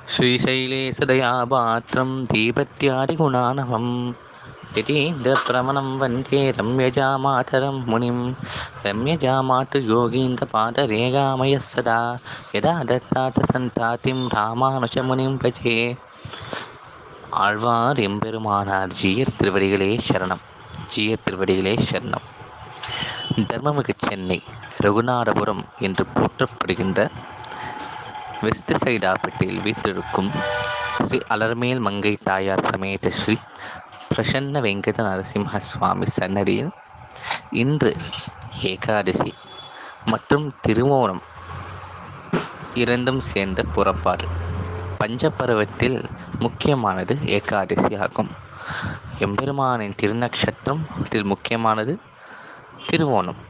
श्रीशैलेशदयापात्रं दीपत्यादिगुणानवं यतीन्द्रप्रवणं वन्दे रम्यजामातरं मुनिं रम्यजामातृयोगीन्द्रपादरेगामयः सदा यदा दत्तातसन्तातिं ராமானுஜமுனிம் பஜே ஆழ்வார் எம்பெருமானார் ஜீயர் திருவடிகளே சரணம் ஜீயர் திருவடிகளே சரணம் தர்மமிகு சென்னை ரகுநாதபுரம் என்று போற்றப்படுகின்ற வெஸ்ட் சைடாப்பேட்டையில் வீற்றிருக்கும் ஸ்ரீ அலர்மேல் மங்கை தாயார் சமேத ஸ்ரீ பிரசன்ன வெங்கட நரசிம்ம சுவாமி சன்னதியில் இன்று ஏகாதசி மற்றும் திருவோணம் இரண்டும் சேர்ந்த புறப்பாடு பஞ்சபருவத்தில் முக்கியமானது ஏகாதசி ஆகும் எம்பெருமானின் திருநக்ஷத்திரத்தில் முக்கியமானது திருவோணம்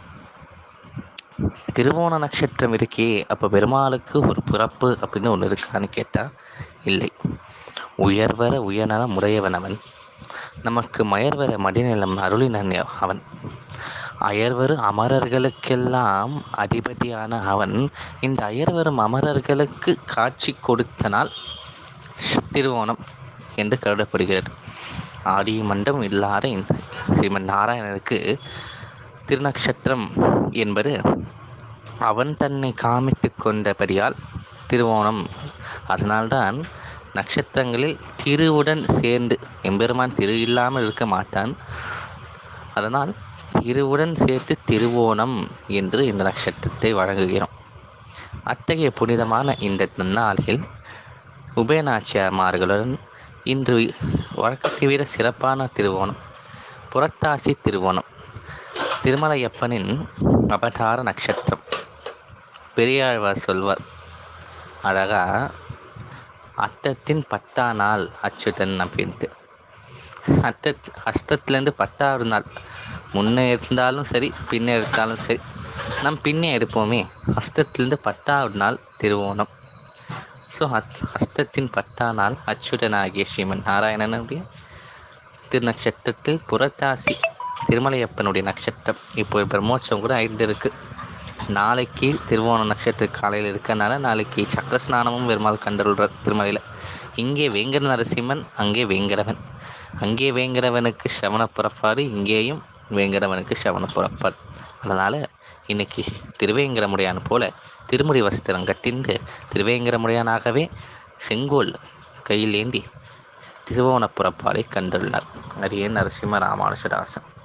திருவோண நட்சத்திரம் இருக்கே அப்போ பெருமாளுக்கு ஒரு பிறப்பு அப்படின்னு ஒன்று இருக்கான்னு கேட்டால் இல்லை உயர்வர உயர்நலம் உடையவன் அவன் நமக்கு மயர்வர மடிநிலம் அருளினன் அவன் அயர்வரு அமரர்களுக்கெல்லாம் அதிபதியான அவன் இந்த அயர்வரும் அமரர்களுக்கு காட்சி கொடுத்தனால் திருவோணம் என்று கருதப்படுகிறது ஆடி மண்டம் இல்லாத இந்த ஸ்ரீமன் நாராயணனுக்கு திருநக்ஷத்திரம் என்பது அவன் தன்னை காமித்து கொண்டபடியால் திருவோணம் அதனால்தான் நட்சத்திரங்களில் திருவுடன் சேர்ந்து எம்பெருமான் திரு இல்லாமல் இருக்க மாட்டான் அதனால் திருவுடன் சேர்த்து திருவோணம் என்று இந்த நட்சத்திரத்தை வழங்குகிறோம் அத்தகைய புனிதமான இந்த நன்னாளில் உபயநாச்சியாமார்களுடன் இன்று வழக்கத்தை விட சிறப்பான திருவோணம் புறத்தாசி திருவோணம் திருமலையப்பனின் அவதார நட்சத்திரம் பெரியாழ்வார் சொல்வார் அழகா அத்தத்தின் பத்தா நாள் அச்சுதன் அப்படின்ட்டு அத்த அஸ்தத்துலேருந்து பத்தாவது நாள் முன்னே இருந்தாலும் சரி பின்னே எடுத்தாலும் சரி நம் பின்னே எடுப்போமே அஸ்தத்துலேருந்து பத்தாவது நாள் திருவோணம் ஸோ அத் அஸ்தத்தின் பத்தா நாள் அச்சுதனாகிய ஸ்ரீமன் நாராயணனுடைய திருநட்சத்திரத்தில் புறத்தாசி திருமலையப்பனுடைய நட்சத்திரம் இப்போ பிரம்மோற்சவம் கூட ஐந்து இருக்குது நாளைக்கு திருவோண நட்சத்திர காலையில் இருக்கனால நாளைக்கு சக்கர ஸ்நானமும் பெருமாள் கண்டருள்றார் திருமலையில் இங்கே வேங்கட நரசிம்மன் அங்கே வேங்கடவன் அங்கே வேங்கடவனுக்கு சிரவண புறப்பாடு இங்கேயும் வேங்கடவனுக்கு சிரவண புறப்பாடு அதனால் இன்னைக்கு திருவேங்கடமுடையான் போல திருமுடி வஸ்திரம் கட்டிந்து திருவேங்கடமுடையானாகவே செங்கோல் கையில் ஏந்தி திருவோண புறப்பாடை கண்டுள்ளார் அரியன் நரசிம்ம ராமானுஜதாசன்